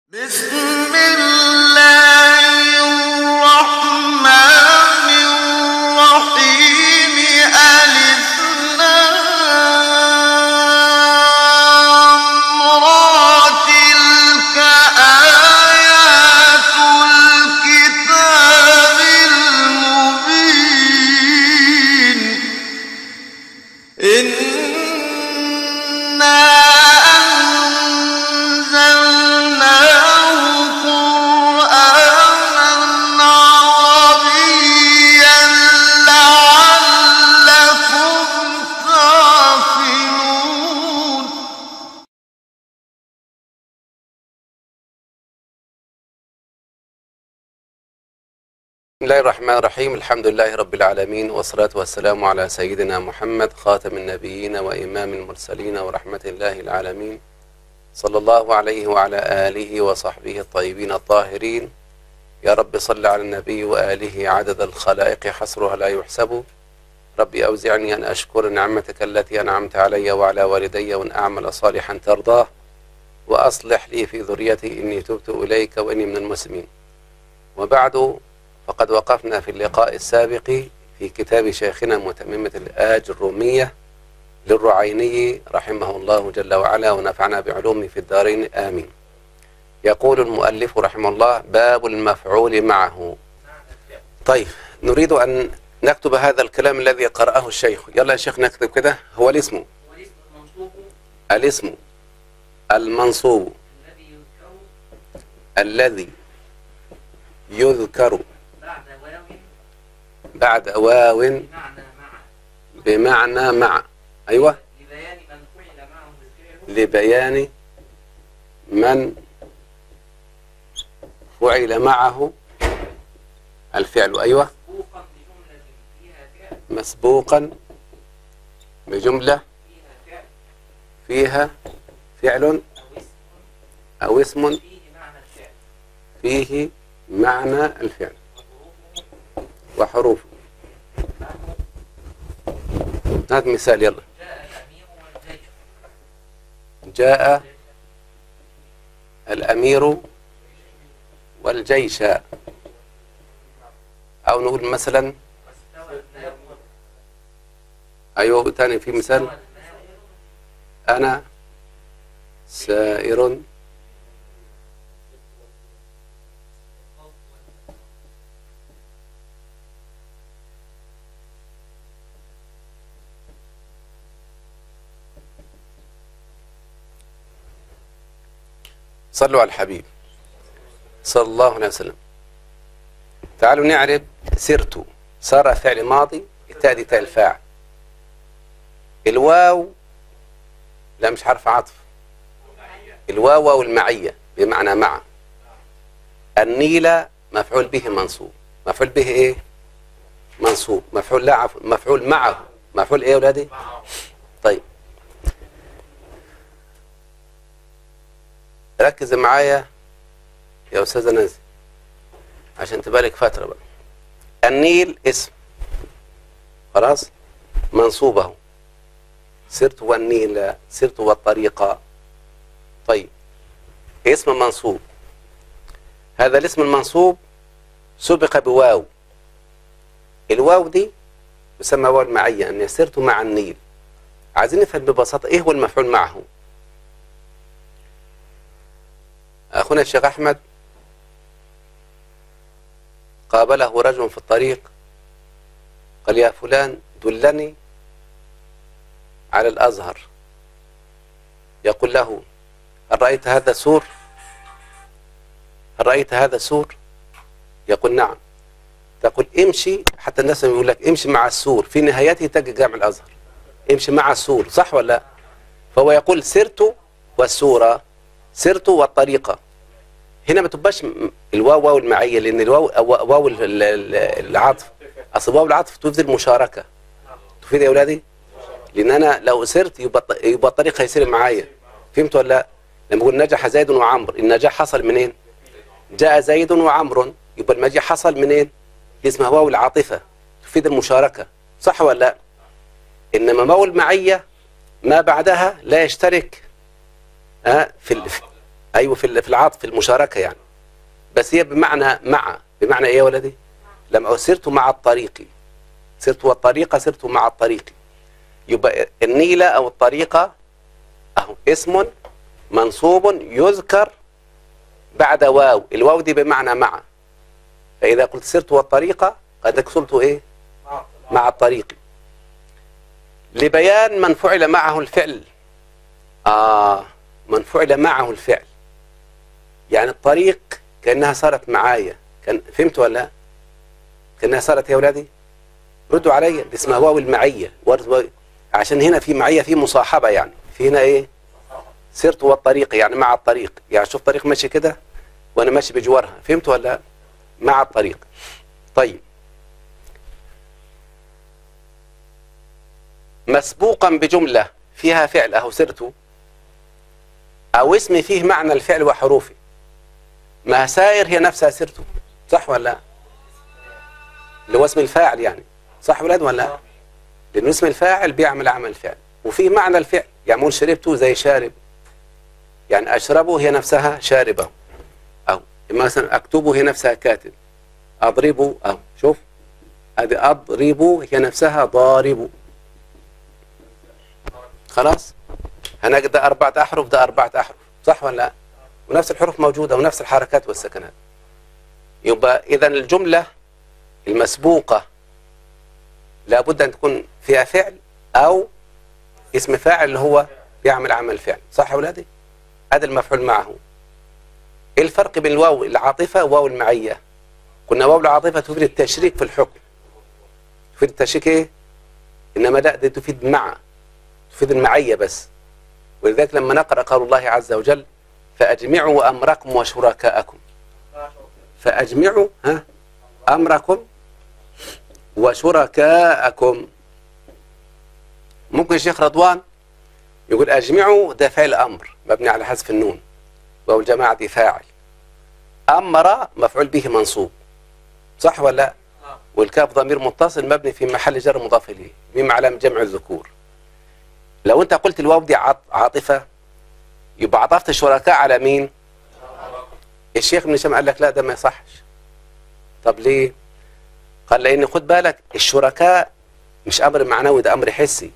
بسم الله الرحمن الرحيم ألف لام را تلك آيات الكتاب المبين إنا أنزلناه قرآنا عربيا لعلكم تعقلون بسم الله الرحمن الرحيم الحمد لله رب العالمين والصلاة والسلام على سيدنا محمد خاتم النبيين وإمام المرسلين ورحمة الله العالمين صلى الله عليه وعلى آله وصحبه الطيبين الطاهرين يا رب صل على النبي وآله عدد الخلائق حصرها لا يحسب ربي أوزعني أن أشكر نعمتك التي أنعمت علي وعلى والدي وأن أعمل صالحا ترضاه وأصلح لي في ذريتي إني تبت إليك وإني من المسلمين وبعد فقد وقفنا في اللقاء السابق في كتاب شيخنا متممة الآج الرومية للرعيني رحمه الله جل وعلا ونفعنا بعلومه في الدارين آمين يقول المؤلف رحمه الله باب المفعول معه طيب نريد أن نكتب هذا الكلام الذي قرأه الشيخ يلا يا شيخ نكتب كده هو الاسم والاسم المنصوب الاسم المنصوب الذي الذي يذكر يذكر بعد واو بعد واو بمعنى مع بمعنى مع أيوة لبيان من فعل معه الفعل لبيان من فعل معه الفعل أيوة مسبوقا بجملة فيها مسبوقا بجملة فيها فعل فيها فعل أو اسم أو اسم فيه معنى فيه الفعل معنى الفعل وحروفه وحروفه هات مثال يلا جاء الأمير والجيش جاء الأمير والجيش أو نقول مثلا واستوى الماء أيوة تاني في مثال واستوى الماء أنا سائر صلوا على الحبيب صلى الله عليه وسلم تعالوا نعرف سرت صار فعل ماضي التاء دي تاء الفاعل الواو لا مش حرف عطف الواو واو المعية بمعنى مع النيلة مفعول به منصوب مفعول به ايه منصوب مفعول لا عفو مفعول معه مفعول ايه يا ولادي طيب ركز معايا يا استاذه نازل عشان تبالك فتره بقى النيل اسم خلاص منصوبه سرت والنيل سرت والطريقة طيب اسم منصوب هذا الاسم المنصوب سبق بواو الواو دي يسمى واو المعية أن سرت مع النيل عايزين نفهم ببساطة إيه هو المفعول معه أخونا الشيخ أحمد قابله رجل في الطريق قال يا فلان دلني على الأزهر يقول له هل رأيت هذا سور هل رأيت هذا سور يقول نعم تقول امشي حتى الناس يقول لك امشي مع السور في نهايته تجد جامع الأزهر امشي مع السور صح ولا لا فهو يقول سرت والسورة سرت والطريقة هنا ما تبقاش م- الواو واو المعية لأن الواو واو واو ال- ال- ال- العطف أصل واو العطف تفيد المشاركة تفيد يا أولادي لان انا لو سرت يبقى الط- يبقى الطريق هيسير معايا فهمت ولا لا لما اقول نجح زيد وعمرو النجاح حصل منين جاء زيد وعمرو يبقى المجيء حصل منين دي اسمها واو العاطفه تفيد المشاركه صح ولا لا انما واو المعيه ما بعدها لا يشترك ها في ال... ايوه في ال- في العطف في المشاركه يعني بس هي بمعنى مع بمعنى ايه يا ولدي لما سرت مع الطريق سرت والطريقه سرت مع الطريق يبقى النيله او الطريقه اهو اسم منصوب يذكر بعد واو الواو دي بمعنى مع فاذا قلت سرت والطريقه قد صرت ايه مع الطريق لبيان من فعل معه الفعل آه من فعل معه الفعل يعني الطريق كأنها صارت معايا كان فهمت ولا لا؟ كأنها صارت يا أولادي ردوا عليا دي اسمها واو المعية ورد واو- عشان هنا في معية في مصاحبة يعني في هنا إيه سرت والطريق يعني مع الطريق يعني شوف طريق ماشي كده وأنا ماشي بجوارها فهمت ولا لا؟ مع الطريق طيب مسبوقا بجملة فيها فعل أهو سرت أو اسم فيه معنى الفعل وحروفه ما سائر هي نفسها سرت صح ولا لا؟ اللي هو اسم الفاعل يعني صح ولاد ولا لا؟ لأنه اسم الفاعل بيعمل عمل الفعل وفيه معنى الفعل يعني مول شربته زي شارب يعني أشربه هي نفسها شاربة أو مثلا أكتبه هي نفسها كاتب أضربه أو شوف هذه أضربه هي نفسها ضارب خلاص هنجد ده أربعة أحرف ده أربعة أحرف صح ولا لا ونفس الحروف موجودة ونفس الحركات والسكنات يبقى إذا الجملة المسبوقة لابد أن تكون فيها فعل أو اسم فاعل اللي هو بيعمل عمل فعل صح يا أولادي هذا المفعول معه إيه الفرق بين الواو العاطفة وواو المعية كنا واو العاطفة تفيد التشريك في الحكم تفيد التشريك إيه إنما لا دي تفيد مع تفيد المعية بس ولذلك لما نقرأ قول الله عز وجل فأجمعوا أمركم وشركاءكم فأجمعوا ها أمركم وشركاءكم ممكن الشيخ رضوان يقول أجمعوا ده فعل أمر مبني على حذف النون وهو الجماعة دي فاعل أمر مفعول به منصوب صح ولا لا؟ والكاف ضمير متصل مبني في محل جر مضاف إليه مما علامة جمع الذكور لو أنت قلت الواو دي عاط- عاطفة يبقى عطفت الشركاء على مين؟ الشيخ ابن هشام قال لك لا ده ما يصحش طب ليه؟ قال لأن خد بالك الشركاء مش أمر معنوي ده أمر حسي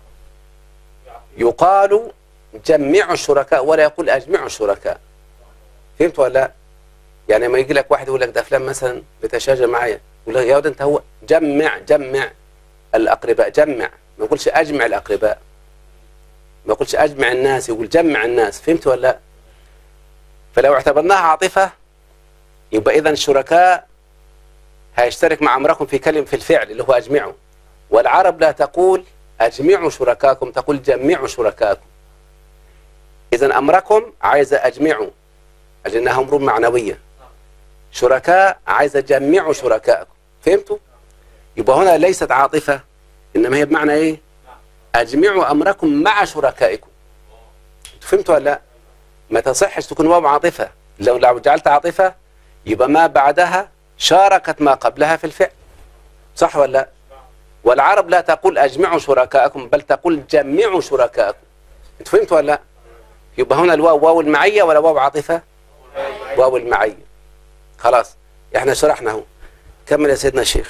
يقال جمعوا الشركاء ولا يقول أجمعوا الشركاء فهمت ولا لا؟ يعني لما يجي لك واحد يقول لك ده فلان مثلا بتشاجر معايا يقول لك يا ولد انت هو جمع جمع الاقرباء جمع ما يقولش اجمع الاقرباء ما يقولش اجمع الناس يقول جمع الناس فهمت ولا لا؟ فلو اعتبرناها عاطفه يبقى اذا الشركاء هيشترك مع امركم في كلمه في الفعل اللي هو اجمعوا والعرب لا تقول اجمعوا شركاكم تقول جمعوا شركاكم اذا امركم عايزه اجمعوا لانها امور معنويه شركاء عايزه جمعوا شركائكم فهمتوا يبقى هنا ليست عاطفه انما هي بمعنى ايه اجمعوا امركم مع شركائكم انتوا فهمتوا ولا لا ما تصحش تكون واو عاطفه لو لو جعلت عاطفه يبقى ما بعدها شاركت ما قبلها في الفعل صح ولا لا والعرب لا تقول اجمعوا شركائكم بل تقول جمعوا شركائكم انتوا فهمتوا ولا لا يبقى هنا الواو واو المعيه ولا واو عاطفه واو المعيه خلاص احنا شرحنا اهو كمل يا سيدنا الشيخ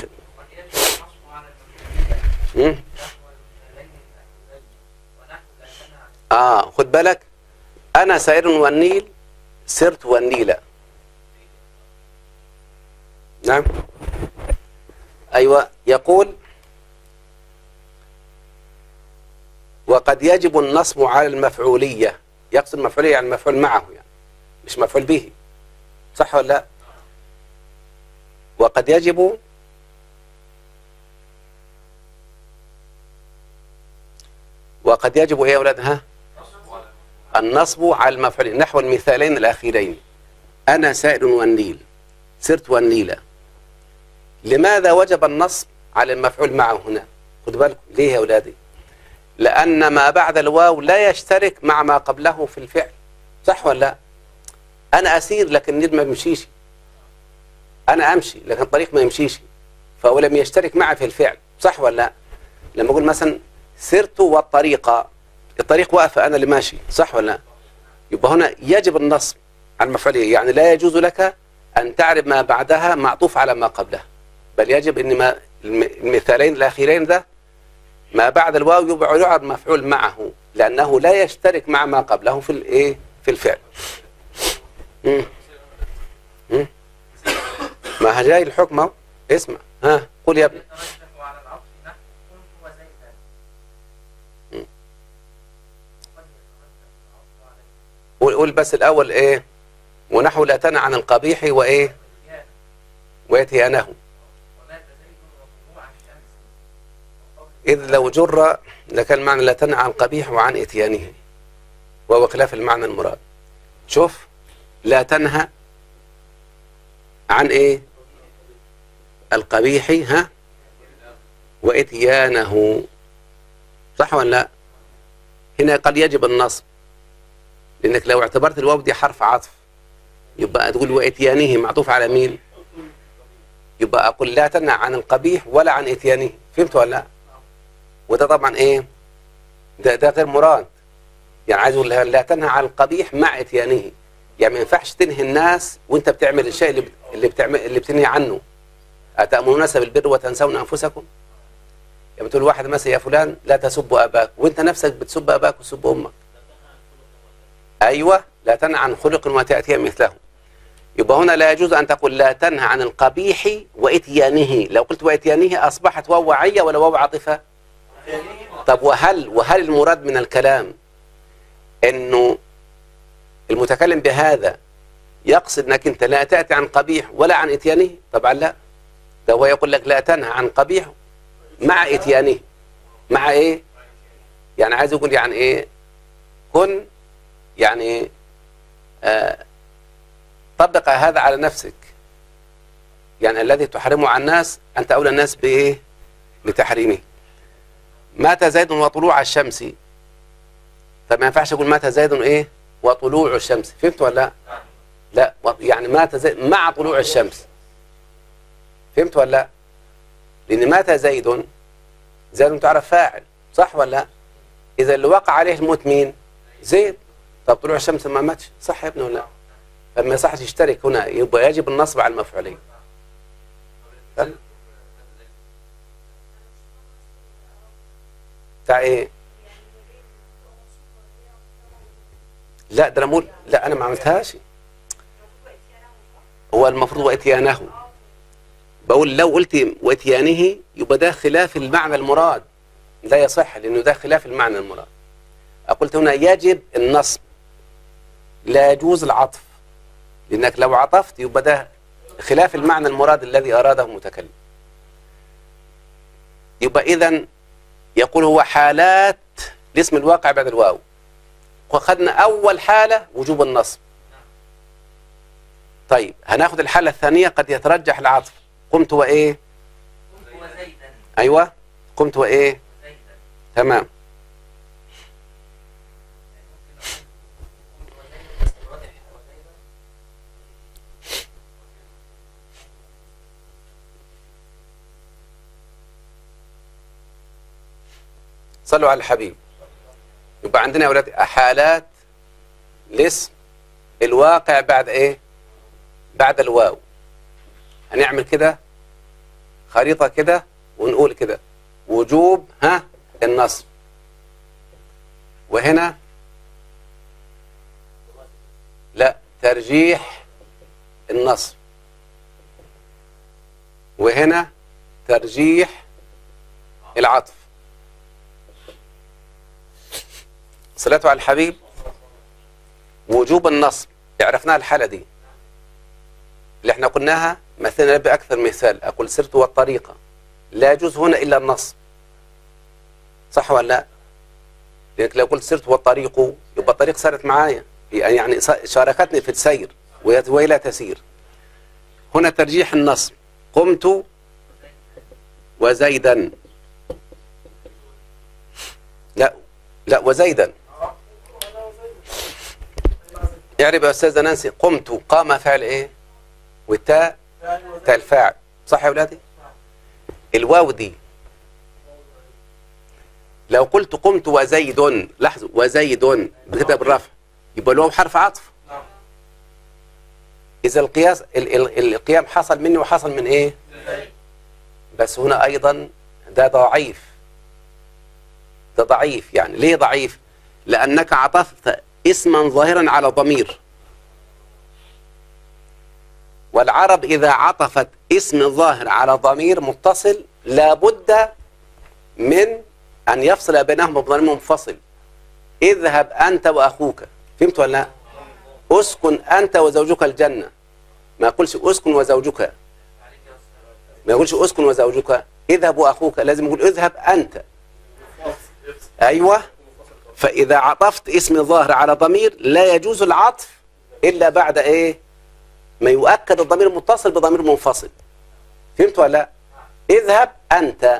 مم؟ اه خد بالك انا سائر والنيل سرت والنيل نعم ايوه يقول وقد يجب النصب على المفعوليه يقصد المفعوليه يعني المفعول معه يعني مش مفعول به صح ولا لا وقد يجب وقد يجب ايه يا اولاد ها النصب على المفعولين نحو المثالين الاخيرين انا سائر والنيل سرت والنيل لماذا وجب النصب على المفعول معه هنا خد بالكم ليه يا اولادي لان ما بعد الواو لا يشترك مع ما قبله في الفعل صح ولا لا انا اسير لكن النيل ما بيمشيش انا امشي لكن الطريق ما يمشيش فهو لم يشترك معي في الفعل صح ولا لا لما اقول مثلا سرت والطريق الطريق واقفه انا اللي ماشي صح ولا لا يبقى هنا يجب النصب عن مفعوله يعني لا يجوز لك أن تعرف ما بعدها معطوف على ما قبلها بل يجب أن ما الم- المثالين الأخيرين ذا ما بعد الواو يبع- يعرض مفعول معه لأنه لا يشترك مع ما قبله في الإيه في الفعل مم. مم. ما جاي الحكم أهو. اسمع ها قول يا ابني يترجح على العطف نحو قمت وزيدا مم. قد يترجح العطف على قول قول بس الأول إيه ونحو لا تنع عن القبيح وإيه الاتيان ويتيانه ومات زيد وطلوع الشمس وقول إذ لو جر لكان معنى لا تنع عن قبيح وعن إتيانه وهو خلاف المعنى المراد شوف لا تنهى عن إيه القبيح ها وإتيانه صح ولا لا هنا قد يجب النصب لأنك لو اعتبرت الواو دي حرف عطف يبقى تقول وإتيانه معطوف على مين يبقى أقول لا تنهى عن القبيح ولا عن إتيانه فهمت ولا لا وده طبعا ايه ده ده غير مراد يعني عايز اقول لها لا تنهى عن القبيح مع اتيانه يعني ما ينفعش تنهي الناس وانت بتعمل الشيء اللي بت- اللي بتعمل اللي بتنهي عنه اتامرون الناس بالبر وتنسون انفسكم يعني بتقول واحد مثلا يا فلان لا تسب اباك وانت نفسك بتسب اباك وتسب امك ايوه لا تنهى عن خلق وتاتي مثله يبقى هنا لا يجوز ان تقول لا تنهى عن القبيح واتيانه لو قلت واتيانه اصبحت واو وعيه ولا واو عاطفه طب وهل وهل المراد من الكلام انه المتكلم بهذا يقصد انك انت لا تاتي عن قبيح ولا عن اتيانه طبعا لا ده هو يقول لك لا تنهى عن قبيح مع اتيانه مع ايه يعني عايز يقول يعني ايه كن يعني آه طبق هذا على نفسك يعني الذي تحرمه على الناس انت اولى الناس بايه بتحريمه مات زيد وطلوع الشمس فما ينفعش اقول مات زيد ايه وطلوع الشمس فهمت ولا لا لا و- يعني مات زيد مع طلوع الشمس فهمت ولا لا لان مات زيد زيد تعرف فاعل صح ولا لا اذا اللي وقع عليه الموت مين زيد طب طلوع الشمس ما ماتش صح يا ابني ولا لا فما يصحش يشترك هنا يبقى يجب النصب على المفعولين فهم؟ بتاع ايه لا ده انا مول لا انا ما عملتهاش هو المفروض واتيانه بقول لو قلت واتيانه يبقى ده خلاف المعنى المراد لا يصح لانه ده خلاف المعنى المراد قلت هنا يجب النصب لا يجوز العطف لانك لو عطفت يبقى ده خلاف المعنى المراد الذي اراده المتكلم يبقى اذا يقول هو حالات الاسم الواقع بعد الواو وخدنا اول حاله وجوب النصب طيب هناخد الحاله الثانيه قد يترجح العطف قمت وايه قمت وزيدا ايوه قمت وايه زيدا تمام ممكن أقول قمت وزيدا بس واضح وزيدا صلوا على الحبيب يبقى عندنا يا اولاد حالات الاسم الواقع بعد ايه بعد الواو هنعمل كده خريطة كده ونقول كده وجوب ها النصب وهنا لا ترجيح النصب وهنا ترجيح العطف صلاته على الحبيب وجوب النصب عرفناها الحالة دي اللي احنا قلناها مثلنا بأكثر مثال أقول سرت والطريقة لا يجوز هنا إلا النصب صح ولا لا لأنك لو قلت سرت والطريق يبقى الطريق صارت معايا يعني شاركتني في السير وهي وهي لا تسير هنا ترجيح النصب قمت وزيدا لا لا وزيدا اعرف يا استاذه نانسي قمت قام فعل ايه والتاء تاء الفاعل صح يا اولادي الواو دي لو قلت قمت وزيد لاحظوا وزيد بكده بالرفع يبقى الواو حرف عطف اذا القياس ال- ال- القيام حصل مني وحصل من ايه بس هنا ايضا ده ضعيف ده ضعيف يعني ليه ضعيف لانك عطفت اسما ظاهرا على ضمير والعرب اذا عطفت اسم ظاهر على ضمير متصل لابد من ان يفصل بينهما بضمير منفصل اذهب انت واخوك فهمت ولا لا اسكن انت وزوجك الجنه ما يقولش اسكن وزوجك ما يقولش اسكن وزوجك اذهب واخوك لازم يقول اذهب انت ايوه فاذا عطفت اسم ظاهر على ضمير لا يجوز العطف الا بعد ايه ما يؤكد الضمير المتصل بضمير منفصل فهمت ولا لا اذهب انت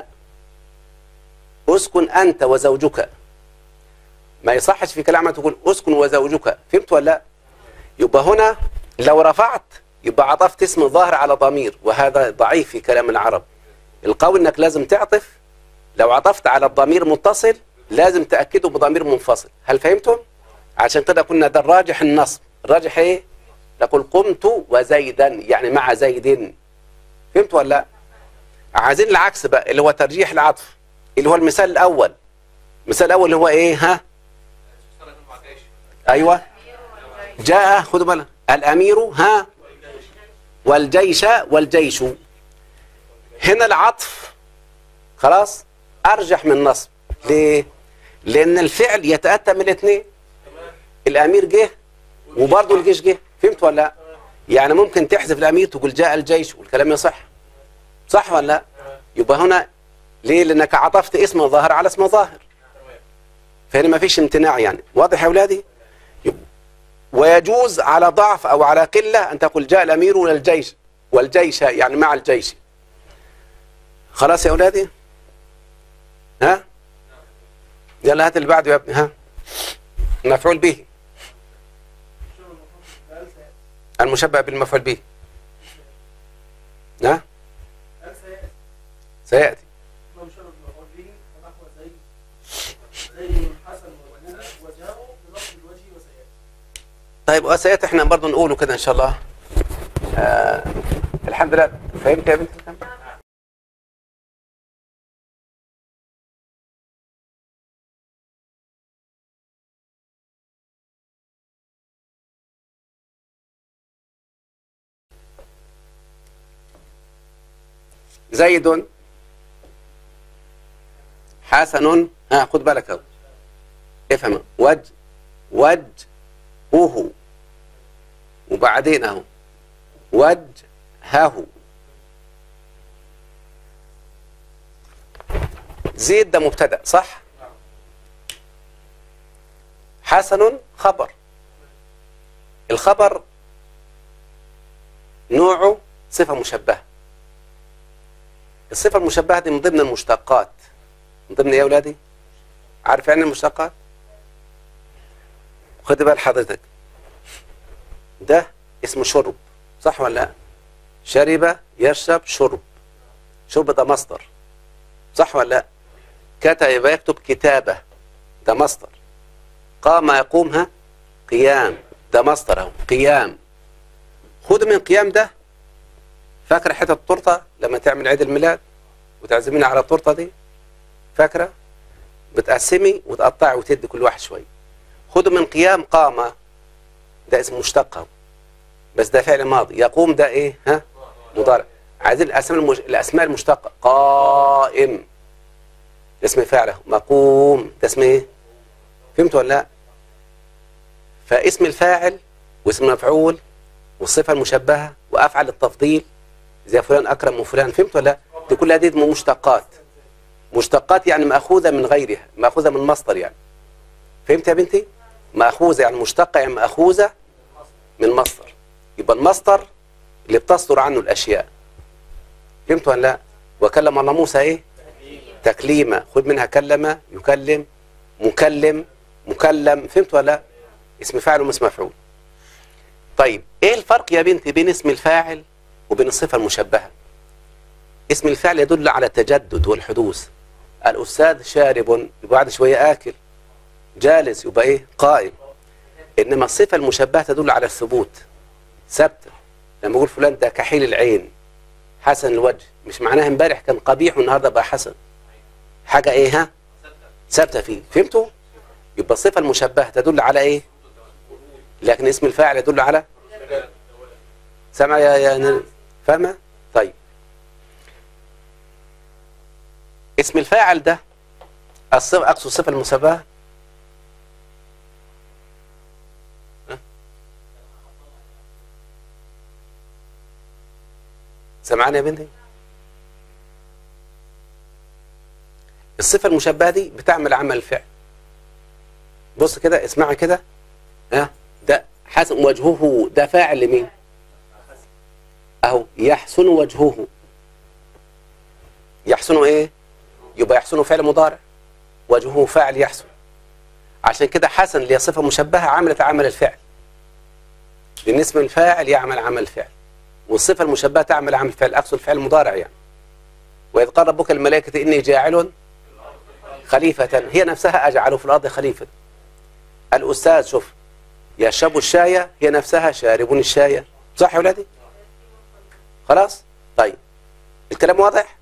اسكن انت وزوجك ما يصحش في كلامك تقول اسكن وزوجك فهمت ولا لا يبقى هنا لو رفعت يبقى عطفت اسم ظاهر على ضمير وهذا ضعيف في كلام العرب القول انك لازم تعطف لو عطفت على الضمير متصل لازم تأكده بضمير منفصل هل فهمتم؟ عشان كده كنا ده الراجح النصب الراجح ايه؟ نقول قمت وزيدا يعني مع زيد فهمت ولا لا؟ عايزين العكس بقى اللي هو ترجيح العطف اللي هو المثال الاول المثال الاول اللي هو ايه ها؟ ايوه جاء خدوا بالك الامير ها والجيش والجيش هنا العطف خلاص ارجح من النصب ليه لان الفعل يتاتى من الاثنين الامير جه وبرضه الجيش جه فهمت ولا لا يعني ممكن تحذف الامير تقول جاء الجيش والكلام يصح صح ولا لا يبقى هنا ليه لانك عطفت اسم ظاهر على اسم ظاهر فهنا ما فيش امتناع يعني واضح يا اولادي يب- ويجوز على ضعف او على قله ان تقول جاء الامير والجيش والجيش يعني مع الجيش خلاص يا اولادي ها يلا هات اللي بعده يا ابني ها مفعول به المشبه بالمفعول به ها سياتي طيب وسياتي احنا برضه نقوله كده ان شاء الله آه الحمد لله فهمت يا بنت الكلام؟ زيد حسن ها خد بالك اهو افهم وج وجهه وبعدين اهو وجهه زيد ده مبتدا صح حسن خبر الخبر نوعه صفه مشبهه الصفة المشبهة دي من ضمن المشتقات من ضمن ايه يا اولادي؟ عارف يعني المشتقات؟ خد بال حضرتك ده اسمه شرب صح ولا لا؟ شرب يشرب شرب شرب ده مصدر صح ولا لا؟ كتب يكتب كتابة ده مصدر قام يقومها قيام ده مصدر اهو قيام خد من قيام ده فاكرة حتة التورتة لما تعمل عيد الميلاد وتعزميني على التورتة دي فاكرة بتقسمي وتقطعي وتدي كل واحد شوية خدوا من قيام قام ده اسم مشتق اهو. بس ده فعل ماضي يقوم ده ايه ها مضارع عايزين الاسماء المش... الاسماء المشتقة قائم ده اسم فاعل اهو. مقوم ده اسم ايه فهمت ولا لا فاسم الفاعل واسم المفعول والصفة المشبهة وأفعل التفضيل زي فلان أكرم وفلان فهمت ولا لا؟ دي كلها دي مشتقات مشتقات يعني مأخوذة من غيرها مأخوذة من مصدر يعني فهمت يا بنتي؟ مأخوذة يعني مشتقة يعني مأخوذة من مصدر يبقى المصدر اللي بتصدر عنه الأشياء فهمت ولا لا؟ وكلم الله موسى إيه؟ تكليما خذ منها كلم يكلم مكلم مكلم فهمت ولا لا؟ اسم فاعل واسم مفعول طيب ايه الفرق يا بنتي بين اسم الفاعل وبين الصفة المشبهة اسم الفعل يدل على التجدد والحدوث الأستاذ شارب يبقى بعد شوية آكل جالس يبقى إيه قائم إنما الصفة المشبهة تدل على الثبوت ثبت لما اقول فلان ده كحيل العين حسن الوجه مش معناها امبارح كان قبيح والنهارده بقى حسن حاجه ايه ها ثابته فيه فهمتوا يبقى الصفه المشبهه تدل على ايه لكن اسم الفاعل يدل على سامع يا يا ن- فاهمه طيب اسم الفاعل ده الصفة اقصد الصفه المشبهه ها؟ سامعاني يا بنتي الصفه المشبهه دي بتعمل عمل الفعل بص كده اسمعها كده ها ده حسن وجهه ده فاعل لمين اهو يحسن وجهه يحسن ايه يبقى يحسن فعل مضارع وجهه فاعل يحسن عشان كده حسن اللي هي صفه مشبهه عملت عمل الفعل لان اسم الفاعل يعمل عمل الفعل والصفه المشبهه تعمل عمل الفعل اقصد الفعل المضارع يعني واذ قال ربك الملائكه اني جاعل خليفه هي نفسها اجعل في الارض خليفه الاستاذ شوف يشرب الشاي هي نفسها شاربون الشاي صح يا ولادي خلاص طيب الكلام واضح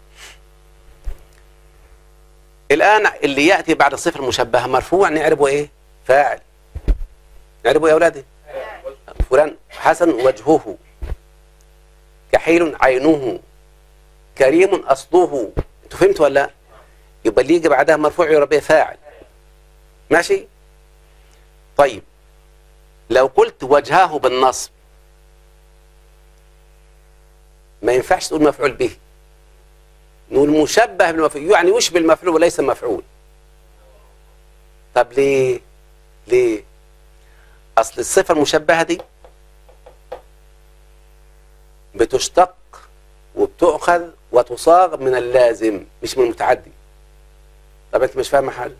الآن اللي يأتي بعد الصفة المشبهة مرفوع نعربه إيه فاعل نعربه إيه يا أولادي فلان حسن وجهه كحيل عينه كريم أصله أنتوا فهمتوا ولا لا يبقى اللي يجي بعدها مرفوع يعرب إيه فاعل ماشي طيب لو قلت وجهه بالنصب ما ينفعش تقول مفعول به نقول مشبه بالمفعول يعني يشبه المفعول وليس مفعول طب ليه ليه اصل الصفه المشبهه دي بتشتق وبتؤخذ وتصاغ من اللازم مش من المتعدي طب انت مش فاهم حاجه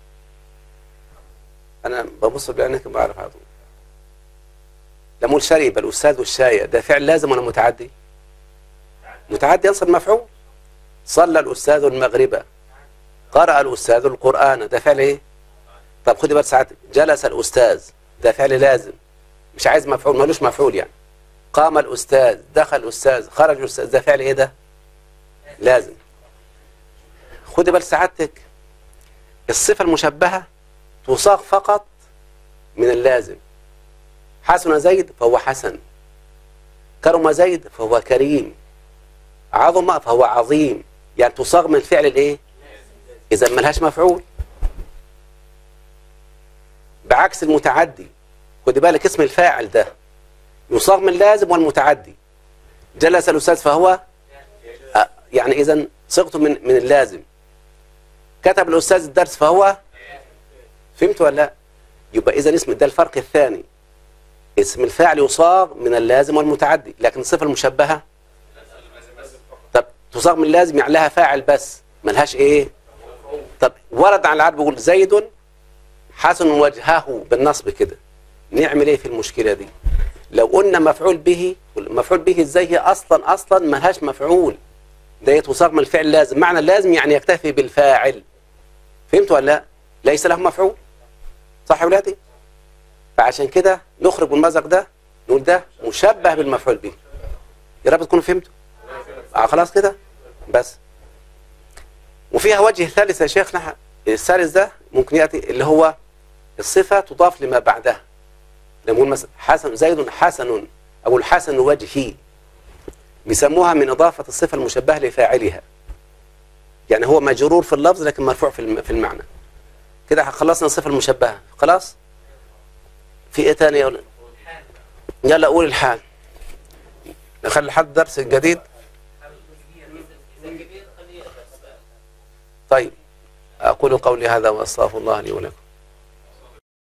انا ببص بعينك بعرف على طول لما اقول شرب الاستاذ والشاي ده فعل لازم ولا متعدي متعدي ينصب مفعول صلى الأستاذ المغرب قرأ الأستاذ القرآن ده فعل إيه؟ طب خدي بس ساعات جلس الأستاذ ده فعل لازم مش عايز مفعول ملوش مفعول يعني قام الأستاذ دخل الأستاذ خرج الأستاذ ده فعل إيه ده؟ لازم خدي بال سعادتك الصفة المشبهة تصاغ فقط من اللازم حسن زيد فهو حسن كرم زيد فهو كريم عظم فهو عظيم يعني تصاغ من الفعل الايه اذا ملهاش مفعول بعكس المتعدي خد بالك اسم الفاعل ده يصاغ من اللازم والمتعدي جلس الاستاذ فهو آه، يعني اذا صيغته من من اللازم كتب الاستاذ الدرس فهو فهمت ولا لا يبقى اذا اسم ده الفرق الثاني اسم الفاعل يصاغ من اللازم والمتعدي لكن الصفه المشبهه طب تصاغ من اللازم يعني لها فاعل بس ملهاش ايه طب ورد عن العرب بيقول زيد حسن وجهه بالنصب كده نعمل ايه في المشكله دي لو قلنا مفعول به مفعول به ازاي هي اصلا اصلا ملهاش مفعول ده تصاغ من الفعل لازم معنى اللازم يعني يكتفي بالفاعل فهمت ولا لا ليس له مفعول صح يا ولادي فعشان كده نخرج من المزق ده نقول ده مشبه بالمفعول به يا رب تكونوا فهمتوا آه خلاص كده بس وفيها وجه ثالث يا شيخنا الثالث ده ممكن ياتي اللي هو الصفه تضاف لما بعدها لما نقول مثلا حسن زيد حسن او الحسن وجهي بيسموها من اضافه الصفه المشبهه لفاعلها يعني هو مجرور في اللفظ لكن مرفوع في الم- في المعنى كده خلصنا الصفه المشبهه خلاص في ايه تاني يا ولد يلا قول الحال نخلي لحد درس جديد طيب أقول قولي هذا وأستغفر الله لي ولكم